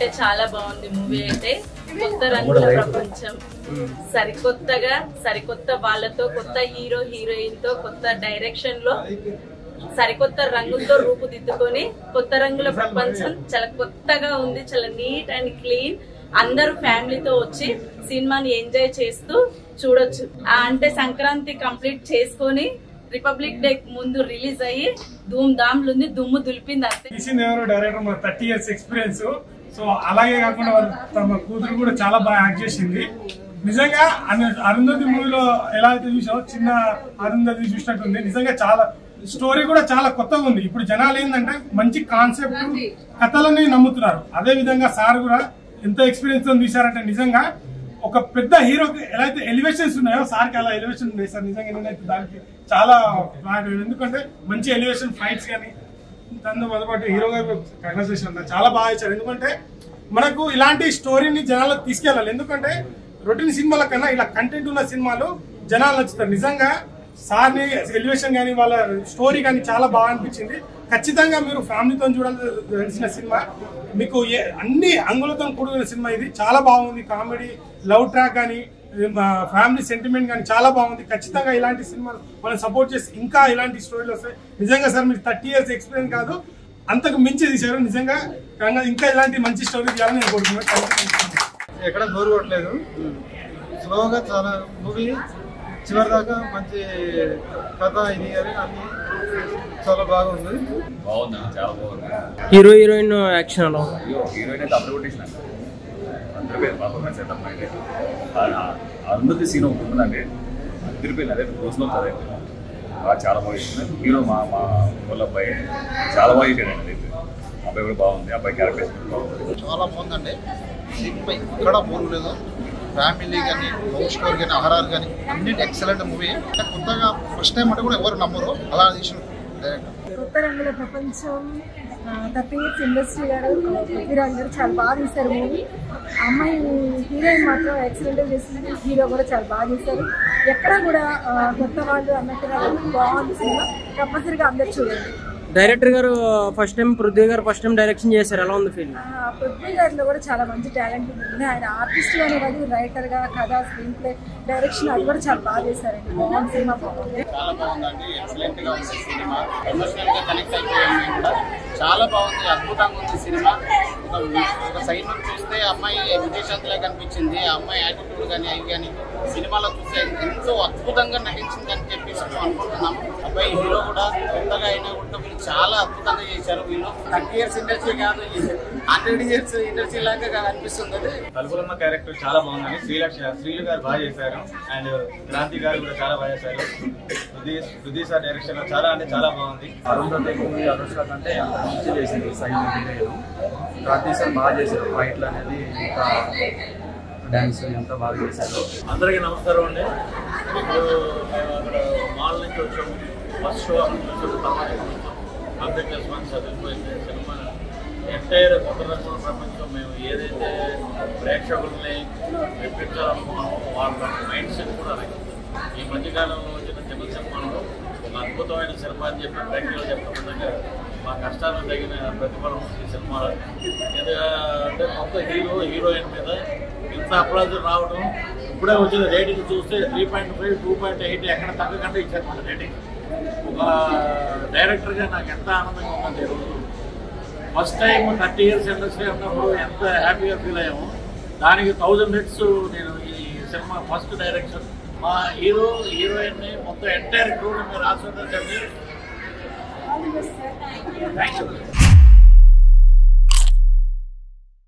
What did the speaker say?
అంటే చాలా బాగుంది మూవీ అయితే కొత్త రంగుల ప్రపంచం సరికొత్తగా సరికొత్త వాళ్ళతో కొత్త హీరో హీరోయిన్ తో కొత్త డైరెక్షన్ లో సరికొత్త రంగులతో రూపుదిద్దుకొని కొత్త రంగుల ప్రపంచం చాలా కొత్తగా ఉంది చాలా నీట్ అండ్ క్లీన్ అందరూ ఫ్యామిలీతో వచ్చి సినిమాని ఎంజాయ్ చేస్తూ చూడొచ్చు ఆ అంటే సంక్రాంతి కంప్లీట్ చేసుకొని రిపబ్లిక్ డే ముందు రిలీజ్ అయ్యి ధూమ్ ధామ్లు ఉంది దుమ్ము దులిపింది అంతే తీసింది ఎవరు డైరెక్టర్ మన థర్టీ ఇయర్స్ ఎక్స్పీరియన్స్ సో అలాగే కాకుండా వాళ్ళ తమ కూతురు కూడా చాలా బాగా యాక్ట్ చేసింది నిజంగా అను- అరుంధతి మూవీలో ఎలా అయితే చూసామో చిన్న అరుంధతి చూసినట్టుంది నిజంగా చాలా స్టోరీ కూడా చాలా కొత్తగా ఉంది ఇప్పుడు జనాలు ఏంటంటే మంచి కాన్సెప్ట్ కథలని నమ్ముతున్నారు అదే విధంగా సార్ కూడా ఎంత ఎక్స్పీరియన్స్ తో తీశారంటే నిజంగా ఒక పెద్ద హీరోకి ఎలా అయితే ఎలివేషన్స్ ఉన్నాయో సార్కి అలా ఎలివేషన్ ఉన్నాయి సార్ నిజంగా నేనైతే దానికి చాలా బాగా ఎందుకంటే మంచి ఎలివేషన్ ఫైట్స్ కానీ తను మొదటి హీరో గారు కంగ్రాచులేషన్ అన్న చాలా బాగా ఇచ్చారు ఎందుకంటే మనకు ఇలాంటి స్టోరీని జనాలకు తీసుకెళ్ళాలి ఎందుకంటే రొటీన్ సినిమాల కన్నా ఇలా కంటెంట్ ఉన్న సినిమాలు జనాలు నచ్చుతారు నిజంగా సార్ని ఎలివేషన్ కానీ వాళ్ళ స్టోరీ కానీ చాలా బాగా అనిపించింది ఖచ్చితంగా మీరు ఫ్యామిలీతో చూడాల్సిన సినిమా మీకు ఏ- అన్ని అంగులతో కూడిన సినిమా ఇది చాలా బాగుంది కామెడీ లవ్ ట్రాక్ కానీ ఫ్యామిలీ సెంటిమెంట్ కానీ చాలా బాగుంది ఖచ్చితంగా ఇలాంటి సినిమాలు మనం సపోర్ట్ చేసి ఇంకా ఇలాంటి స్టోరీలు వస్తాయి నిజంగా సార్ మీకు థర్టీ ఇయర్స్ ఎక్స్పీరియన్స్ కాదు అంతకు మించి తీశారు నిజంగా ఇంకా- ఇంకా ఇలాంటి మంచి స్టోరీ తీయాలని నేను కోరుతున్నాను Thank you. ఎక్కడ బోర్ కొట్టలేదు స్లోగా చాలా మూవీ చివరి దాకా మంచి కథ ఇది అని అన్ని చాలా బాగుంది బాగుంది చాలా బాగుంది హీరో హీరోయిన్ యాక్షన్ అలా ఉంది. అయ్యో హీరోయిన్ అయితే అప్పుడు కొట్టేసిన అందరి పేరు పర్ఫార్మెన్స్ అయితే అమ్మాయి అయితే అందరి సీన్ ఒకటి ఉందండి అందరి పేరు అదే రోజులో అదైతే బాగా చాలా బాగా ఇస్తుంది హీరో మా మా వాళ్ళ అబ్బాయి చాలా బాగా ఇచ్చాడండి అదైతే అబ్బాయి కూడా బాగుంది అబ్బాయి క్యారెక్టర్ బాగుంది చాలా బాగుందండి సినిమా ఎక్కడ బోర్లేదు ఫ్యామిలీ కానీ లవ్ స్టోరీ కానీ ఆహారాలు కానీ అన్నిటి ఎక్సలెంట్ మూవీ అంటే కొత్తగా ఫస్ట్ టైం అంటే కూడా ఎవరు నమ్మరు అలా తీసిన డైరెక్టర్ కొత్త రంగుల ప్రపంచం థర్టీ ఇయర్స్ ఇండస్ట్రీ గారు పృథ్వీరాజ్ గారు చాలా బాగా తీశారు మూవీ అమ్మాయి హీరోయిన్ మాత్రం ఎక్సలెంట్గా చేసింది హీరో కూడా చాలా బాగా చేశారు ఎక్కడ కూడా ఆ, కొత్త వాళ్ళు అన్నట్టుగా లేదు. బాగుంది సినిమా కంపల్సరీగా అందరు చూడండి డైరెక్టర్ గారు ఫస్ట్ టైం పృథ్వీ గారు ఫస్ట్ టైం డైరెక్షన్ చేశారు ఎలా ఉంది ఫీల్ ఆ, పృథ్వీ గారిలో కూడా చాలా మంచి టాలెంట్ ఉంది ఆయన ఆర్టిస్ట్ గానే కాదు రైటర్ గా కథ స్క్రీన్ ప్లే డైరెక్షన్ అది కూడా చాలా బాగా చేశారండి బాగుంది సినిమా బాగుంది చాలా బాగుందండి ఎక్సలెంట్ గా ఉంది సినిమా ఎమోషనల్ గా కనెక్ట్ అయిపోయాం మేము కూడా చాలా బాగుంది అద్భుతంగా ఉంది సినిమా ఒక ఒక సైడ్ నుంచి చూస్తే అమ్మాయి విదేశాంతలే కనిపించింది ఆ అమ్మాయి యాటిట్యూడ్ కానీ అవి కానీ సినిమాలో చూస్తే ఎంతో అద్భుతంగా నటించింది అని చెప్పేసి మేము అనుకుంటున్నాం అబ్బాయి హీరో కూడా కొత్తగా అయినా కూడా వీళ్ళు చాలా అద్భుతంగా చేశారు వీళ్ళు థర్టీ ఇయర్స్ ఇండస్ట్రీ కాదు హండ్రెడ్ ఇయర్స్ ఇండస్ట్రీ లాగా అనిపిస్తుంది అది తలుపులమ్మ క్యారెక్టర్ చాలా బాగుందని శ్రీలక్ష శ్రీలు గారు బాగా చేశారు అండ్ క్రాంతి గారు కూడా చాలా బాగా చేశారు పృథ్వీ పృథ్వీ సార్ డైరెక్షన్ లో చాలా అంటే చాలా బాగుంది అరుంధతి మూవీ అనుష్క కంటే ఎంత మంచి చేసింది సైడ్ హీరోయిన్ క్రాంతి సార్ బాగా చేశారు ఫైట్లు అనేది ఇంకా డ్యాన్స్ ఎంత బాగా చేశారు అందరికీ నమస్కారం అండి ఇప్పుడు మేము అక్కడ మాల్ నుంచి వచ్చాము ఫస్ట్ షో చూసాము తర్వాత కంప్లీట్ చేసి మంత్స్ చదివిపోయింది సినిమా ఎంటైర్ కొత్త రంగుల ప్రపంచం మేము ఏదైతే ప్రేక్షకుల్ని మెప్పించాలనుకున్నామో వాళ్ళ మైండ్ సెట్ కూడా అలాగే ఈ మధ్యకాలంలో వచ్చిన చిన్న సినిమాలో ఒక అద్భుతమైన సినిమా అని చెప్పి ప్రేక్షకులు చెప్పడం మా కష్టాలకు తగిన ప్రతిఫలం ఈ సినిమాలో ఎందుకంటే కొత్త హీరో హీరోయిన్ మీద ఇంత అప్లాజ్ రావడం ఇప్పుడే వచ్చిన రేటింగ్ చూస్తే three point five two point eight ఎక్కడ తగ్గకుండా ఇచ్చారు రేటింగ్ ఒక డైరెక్టర్గా నాకు ఎంత ఆనందంగా ఉందండి ఈరోజు first time thirty years industry ఉన్నప్పుడు ఎంత హ్యాపీగా ఫీల్ అయ్యామో దానికి థౌజండ్ హిట్స్ నేను ఈ సినిమా ఫస్ట్ డైరెక్షన్ మా హీరో హీరోయిన్ని మొత్తం ఎంటైర్ క్రూని మీరు ఆస్వాదించండి థ్యాంక్ యూ